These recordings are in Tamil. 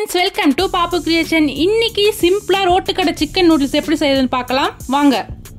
friends welcome to Pappu creation இன்னைக்கு சிம்பிளா ரோட்டு கடை சிக்கன் நூடுல்ஸ் எப்படி செய்யறதுன்னு பார்க்கலாம் வாங்க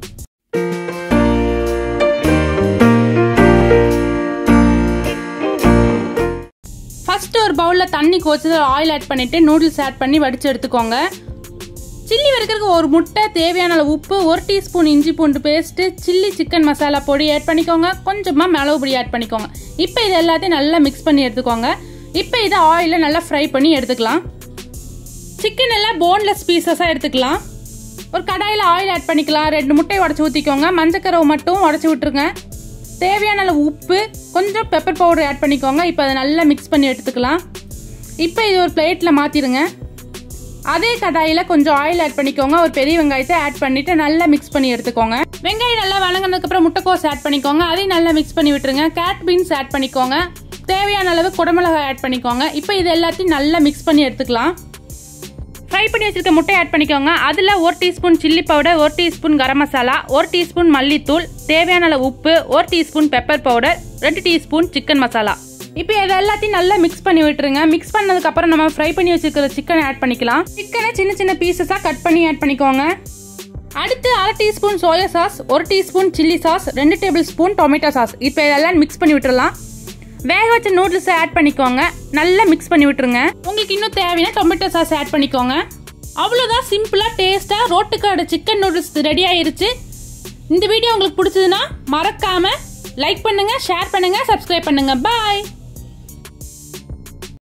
ஃபர்ஸ்ட் ஒரு பவுல்ல தண்ணி கோச்சு ஆயில் ஆட் பண்ணிட்டு நூடுல்ஸ் ஆட் பண்ணி வடிச்சு எடுத்துக்கோங்க சில்லி வறுக்கிறதுக்கு ஒரு முட்டை தேவையான அளவு உப்பு ஒரு டீஸ்பூன் இஞ்சி பூண்டு பேஸ்ட்டு சில்லி சிக்கன் மசாலா பொடி ஆட் பண்ணிக்கோங்க கொஞ்சமாக மிளகு பொடி ஆட் பண்ணிக்கோங்க இப்போ இது எல்லாத்தையும் நல்லா மிக்ஸ் பண்ணி எடுத்துக்கோங்க இப்போ இதை ஆயிலில் நல்லா ஃப்ரை பண்ணி எடுத்துக்கலாம் சிக்கன் எல்லாம் போன்லெஸ் பீசஸாக எடுத்துக்கலாம் ஒரு கடாயில் ஆயில் ஆட் பண்ணிக்கலாம் ரெண்டு முட்டையை உடச்சி ஊற்றிக்கோங்க மஞ்சக்கரவை மட்டும் உடச்சி விட்டுருங்க தேவையான அளவு உப்பு கொஞ்சம் பெப்பர் பவுடர் ஆட் பண்ணிக்கோங்க இப்போ அதை நல்லா மிக்ஸ் பண்ணி எடுத்துக்கலாம் இப்போ இது ஒரு பிளேட்டில் மாற்றிடுங்க அதே கடாயில் கொஞ்சம் ஆயில் ஆட் பண்ணிக்கோங்க ஒரு பெரிய வெங்காயத்தை ஆட் பண்ணிட்டு நல்லா மிக்ஸ் பண்ணி எடுத்துக்கோங்க வெங்காயம் நல்லா வணங்கினதுக்கப்புறம் முட்டைக்கோஸ் ஆட் பண்ணிக்கோங்க அதையும் நல்லா மிக்ஸ் பண்ணி விட்டுருங்க கேட் பீன்ஸ் ஆட் பண்ணிக்கோங்க தேவையான அளவு குடமிளகாய் ஆட் பண்ணிக்கோங்க இப்போ இது எல்லாத்தையும் நல்லா மிக்ஸ் பண்ணி எடுத்துக்கலாம் ஃப்ரை பண்ணி வச்சிருக்க முட்டை ஆட் பண்ணிக்கோங்க அதில் ஒரு டீஸ்பூன் சில்லி பவுடர் ஒரு டீஸ்பூன் கரம் மசாலா ஒரு டீஸ்பூன் மல்லித்தூள் தேவையான அளவு உப்பு ஒரு டீஸ்பூன் பெப்பர் பவுடர் ரெண்டு டீஸ்பூன் சிக்கன் மசாலா இப்போ இதை எல்லாத்தையும் நல்லா மிக்ஸ் பண்ணி விட்டுருங்க மிக்ஸ் பண்ணதுக்கப்புறம் நம்ம ஃப்ரை பண்ணி வச்சிருக்கிற சிக்கன் ஆட் பண்ணிக்கலாம் சிக்கனை சின்ன சின்ன பீசஸாக கட் பண்ணி ஆட் பண்ணிக்கோங்க அடுத்து அரை டீஸ்பூன் சோயா சாஸ் ஒரு டீஸ்பூன் சில்லி சாஸ் ரெண்டு டேபிள் ஸ்பூன் டொமேட்டோ சாஸ் இப்போ இதெல்லாம் மிக்ஸ் பண்ணி விட்டுறலாம் வேக வச்ச நூடுல்ஸை ஆட் பண்ணிக்கோங்க நல்லா மிக்ஸ் பண்ணி விட்டுருங்க உங்களுக்கு இன்னும் தேவையான டொமேட்டோ சாஸ் ஆட் பண்ணிக்கோங்க அவ்வளோதான் சிம்பிளாக டேஸ்ட்டாக ரோட்டுக்காட சிக்கன் நூடுல்ஸ் ரெடி ஆயிருச்சு இந்த வீடியோ உங்களுக்கு பிடிச்சதுன்னா மறக்காம லைக் பண்ணுங்க ஷேர் பண்ணுங்க சப்ஸ்கிரைப் பண்ணுங்க பாய்